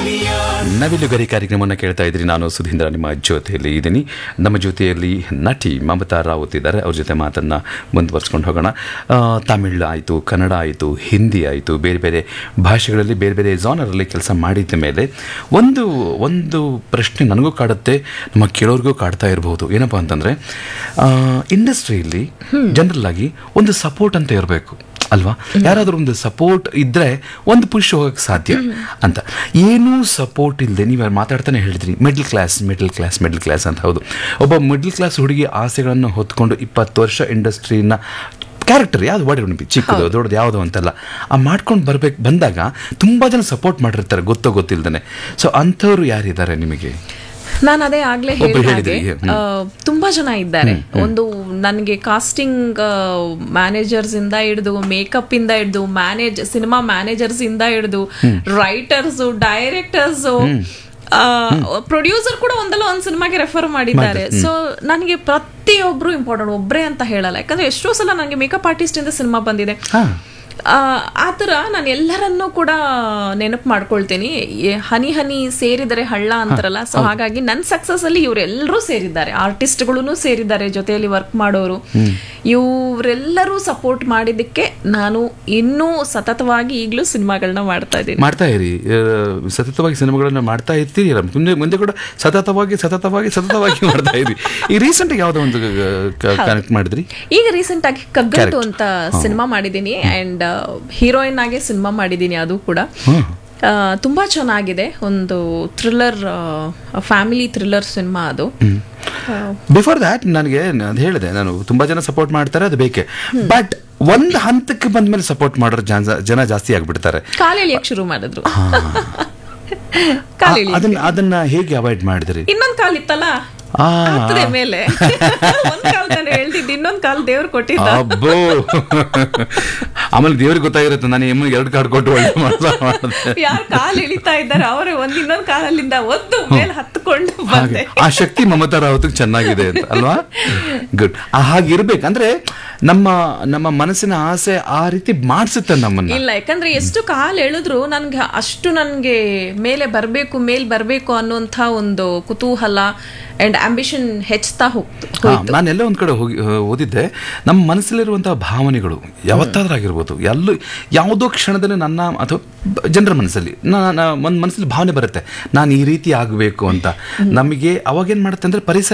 ನವಿಲುಗರಿ ಕಾರ್ಯಕ್ರಮವನ್ನು ಕೇಳ್ತಾ ಇದ್ರಿ ನಾನು ಸುಧೀಂದ್ರ ನಿಮ್ಮ ಜೊತೆಯಲ್ಲಿ ಇದ್ದೀನಿ ನಮ್ಮ ಜೊತೆಯಲ್ಲಿ ನಟಿ ಮಮತಾ ರಾವುತ್ ಇದ್ದಾರೆ ಅವ್ರ ಜೊತೆ ಮಾತನ್ನು ಮುಂದುವರ್ಸ್ಕೊಂಡು ಹೋಗೋಣ ಆ, ತಮಿಳ್ ಆಯಿತು ಕನ್ನಡ ಆಯಿತು ಹಿಂದಿ ಆಯಿತು ಬೇರೆ ಬೇರೆ ಭಾಷೆಗಳಲ್ಲಿ ಬೇರೆ ಬೇರೆ ಜಾನರಲ್ಲಿ ಕೆಲಸ ಮಾಡಿದ ಮೇಲೆ ಒಂದು ಒಂದು ಪ್ರಶ್ನೆ ನನಗೂ ಕಾಡುತ್ತೆ ನಮ್ಮ ಕೇಳೋರಿಗೂ ಕಾಡ್ತಾ ಇರಬಹುದು ಏನಪ್ಪ ಅಂತಂದರೆ ಇಂಡಸ್ಟ್ರಿಯಲ್ಲಿ ಜನರಲ್ ಆಗಿ ಒಂದು ಸಪೋರ್ಟ್ ಅಂತ ಇರಬೇಕು ಅಲ್ವಾ ಯಾರಾದರೂ ಒಂದು ಸಪೋರ್ಟ್ ಇದ್ರೆ ಒಂದು ಪುಷ್ ಹೋಗಕ್ಕೆ ಸಾಧ್ಯ ಅಂತ ಏನೂ ಸಪೋರ್ಟ್ ಇಲ್ಲದೆ ನೀವು ಮಾತಾಡ್ತಾನೆ ಹೇಳಿದ್ರಿ middle class middle class middle class ಅಂತ ಹೌದು ಒಬ್ಬ ಮಿಡ್ಲ್ ಕ್ಲಾಸ್ ಹುಡುಗಿ ಆಸೆಗಳನ್ನು ಹೊತ್ಕೊಂಡು ಇಪ್ಪತ್ತು ವರ್ಷ ಇಂಡಸ್ಟ್ರಿನ ಕ್ಯಾರೆಕ್ಟರ್ ಯಾವ್ದು ವಾಡಿ ಉಂಟು ಚಿಕ್ಕದು ದೊಡ್ಡದು ಯಾವುದು ಅಂತಲ್ಲ ಆ ಮಾಡ್ಕೊಂಡು ಬರ್ಬೇಕು ಬಂದಾಗ ತುಂಬಾ ಜನ ಸಪೋರ್ಟ್ ಮಾಡಿರ್ತಾರೆ ಗೊತ್ತೋ ಗೊತ್ತಿಲ್ದೇನೆ ಸೊ ಅಂಥವ್ರು ಯಾರಿದ್ದಾರೆ ನಿಮಗೆ ನಾನು ಅದೇ ಆಗ್ಲೇ ಒಬ್ರು ಹೇಳಿದ ಹೇಳಿದ್ರಿ, ಹ್ಮ್. ತುಂಬಾ ಜನ ಇದ್ದಾರೆ ಒಂದು ನನಗೆ ಕಾಸ್ಟಿಂಗ್ ಮ್ಯಾನೇಜರ್ಸ್ ಇಂದ ಹಿಡಿದು ಮೇಕಪ್ ಇಂದ ಹಿಡಿದು ಮ್ಯಾನೇಜ್ ಸಿನಿಮಾ ಮ್ಯಾನೇಜರ್ಸ್ ಇಂದ ಹಿಡಿದು ರೈಟರ್ಸ್ ಡೈರೆಕ್ಟರ್ಸ್ ಪ್ರೊಡ್ಯೂಸರ್ ಕೂಡ ಒಂದಲ್ಲ ಒಂದ್ ಸಿನಿಮಾಗೆ ರೆಫರ್ ಮಾಡಿದ್ದಾರೆ ಸೊ ನನಗೆ ಪ್ರತಿಯೊಬ್ರು ಇಂಪಾರ್ಟೆಂಟ್ ಒಬ್ರೇ ಅಂತ ಹೇಳಲ್ಲ ಯಾಕಂದ್ರೆ ಎಷ್ಟೋ ಸಲ ನನಗೆ ಮೇಕಪ್ ಆರ್ಟಿಸ್ಟ್ ಇಂದ ಸಿನಿಮಾ ಬಂದಿದೆ ಹಾ ಆ, ಆ ಥರ ನಾನು ಎಲ್ಲರನ್ನೂ ಕೂಡ ನೆನಪು ಮಾಡ್ಕೊಳ್ತೀನಿ ಎ- ಹನಿ ಹನಿ ಸೇರಿದರೆ ಹಳ್ಳ ಅಂತಾರಲ್ಲ ಸೊ ಹಾಗಾಗಿ ನನ್ನ ಸಕ್ಸಸ್ ಅಲ್ಲಿ ಇವರೆಲ್ಲರೂ ಸೇರಿದ್ದಾರೆ ಆರ್ಟಿಸ್ಟ್ಗಳು ಸೇರಿದ್ದಾರೆ ಜೊತೆಯಲ್ಲಿ ವರ್ಕ್ ಮಾಡೋರು ಇವರೆಲ್ಲರೂ ಸಪೋರ್ಟ್ ಮಾಡಿದ್ದಕ್ಕೆ ನಾನು ಇನ್ನೂ ಸತತವಾಗಿ ಈಗಲೂ ಸಿನಿಮಾಗಳನ್ನ ಮಾಡ್ತಾ ಇದ್ದೀನಿ ಮಾಡ್ತಾ ಇರಿ ಆ, ಸತತವಾಗಿ ಸಿನಿಮಾಗಳನ್ನು ಮಾಡ್ತಾ ಇರ್ತೀರಿ ಅಲ್ಲ? ಮುಂದೆ ಮುಂದೆ ಕೂಡ ಸತತವಾಗಿ ಸತತವಾಗಿ ಸತತವಾಗಿ ಮಾಡ್ತಾ ಇರಿ ಈ ರೀಸೆಂಟ್ ಯಾವುದೋ ಒಂದು ಕನೆಕ್ಟ್ ಮಾಡಿದ್ರಿ ಈಗ ರೀಸೆಂಟ್ ಆಗಿ ಕಗ್ಗಂಟು ಅಂತ ಸಿನಿಮಾ ಮಾಡಿದ್ದೀನಿ ಅಂಡ್ ಹೀರೋಯಿನ್ ಆಗಿ ಸಿನಿಮಾ ಮಾಡಿದ್ದೀನಿ ಅದು ಕೂಡ ಆ, ತುಂಬಾ ಚೆನ್ನಾಗಿದೆ ಒಂದು ಥ್ರಿಲ್ಲರ್ ಫ್ಯಾಮಿಲಿ ಥ್ರಿಲ್ಲರ್ ಸಿನಿಮಾ ಅದು ಆ, ಬಿಫೋರ್ ದ್ಯಾಟ್ ನನಗೆ ಅದು ಹೇಳಿದೆ ನಾನು ತುಂಬಾ ಜನ ಸಪೋರ್ಟ್ ಮಾಡ್ತಾರೆ ಅದು ಬೇಕೆ ಬಟ್ ಒಂದು ಹಂತಕ್ಕೆ ಬಂದ್ಮೇಲೆ ಸಪೋರ್ಟ್ ಮಾಡೋರು ಜನ ಜನ ಜಾಸ್ತಿ ಆಗ್ಬಿಡ್ತಾರೆ ಕಾಲ್ ಎಳಿಯಕ್ ಶುರು ಮಾಡಿದ್ರು ಕಾಲ್ ಎಳಿ ಅದನ್ನ ಅದನ್ನ ಹೇಗೆ ಅವಾಯ್ಡ್ ಮಾಡಿದ್ರಿ ಇನ್ನೊಂದ್ ಕಾಲ್ ಇತ್ತಲ್ಲ ಆ. ಆಗ್ತದೆ ಮೇಲೆ ಒಂದ್ ಕಾಲ್ ತಾನೇ ಹೇಳ್ತಿದ್ದು ಇನ್ನೊಂದ್ ಕಾಲ್ ದೇವ್ರು ಕೊಟ್ಟಿದ್ದ ಅಬ್ಬೋ ಆಮೇಲೆ ದೇವ್ರಿಗೆ ಗೊತ್ತಾಗಿರುತ್ತೆ ನಾನು ಎಮ್ಮಿಗೆ ಎರಡು ಕಾರ್ಡ್ ಕೊಟ್ಟು ಒಳ್ಳೆ ಮಾಡ್ತಾ ಮಾಡಿದೆ ಯಾರು ಕಾಲ್ ಎಳಿತಾ ಇದ್ದಾರೆ ಅವರೇ ಒಂದ್ ಇನ್ನೊಂದ್ ಕಾಲಲ್ಲಿಂದ ಒದ್ದು ಮೇಲೆ ಹತ್ಕೊಂಡು ಹಾಗೆ ಬಂದೆ ಆ ಶಕ್ತಿ ಮಮತಾ ರಾವತ್ ಚೆನ್ನಾಗಿದೆ ಅಂತ ಅಲ್ವಾ ಗುಡ್ ಹಾಗಿರ್ಬೇಕು ಅಂದ್ರೆ ನಮ್ಮ ನಮ್ಮ ಮನಸ್ಸಿನ ಆಸೆ ಆ ರೀತಿ ಮಾಡಿಸುತ್ತೆ ನಮ್ಮನ್ನ ಇಲ್ಲ ಯಾಕಂದ್ರೆ ಎಷ್ಟು ಕಾಲ್ ಎಳೆದ್ರು ನನ್ಗೆ ಅಷ್ಟು ನನ್ಗೆ ಮೇಲೆ ಬರ್ಬೇಕು ಮೇಲ್ ಬರ್ಬೇಕು ಅನ್ನುವಂಥ ಒಂದು ಕುತೂಹಲ ಅಂಡ್ ಆಂಬಿಷನ್ ಹೆಚ್ಚುತ್ತಾ ಹೋಗ್ತು ಹಾ, ನಾನೆಲ್ಲ ಒಂದ್ ಕಡೆ ಹೋಗಿ ಆ, ಓದಿದ್ದೆ ನಮ್ಮ ಮನಸ್ಸಲ್ಲಿರುವಂತಹ ಭಾವನೆಗಳು ಯಾವತ್ತಾದ್ರೂ ಆಗಿರ್ಬೋದು ಎಲ್ಲೂ ಯಾವುದೋ ಕ್ಷಣದಲ್ಲಿ ನನ್ನ ಅಥವಾ ಬ- ಜನರ ಮನಸ್ಸಲ್ಲಿ ನನ್ನ ಒಂದು ಮನಸ್ಸಲ್ಲಿ ಭಾವನೆ ಬರುತ್ತೆ ನಾನು ಈ ರೀತಿ ಆಗಬೇಕು ಅಂತ ನಮಗೆ ಅವಾಗೇನ್ ಮಾಡುತ್ತೆ ಅಂದ್ರೆ ಪರಿಸರ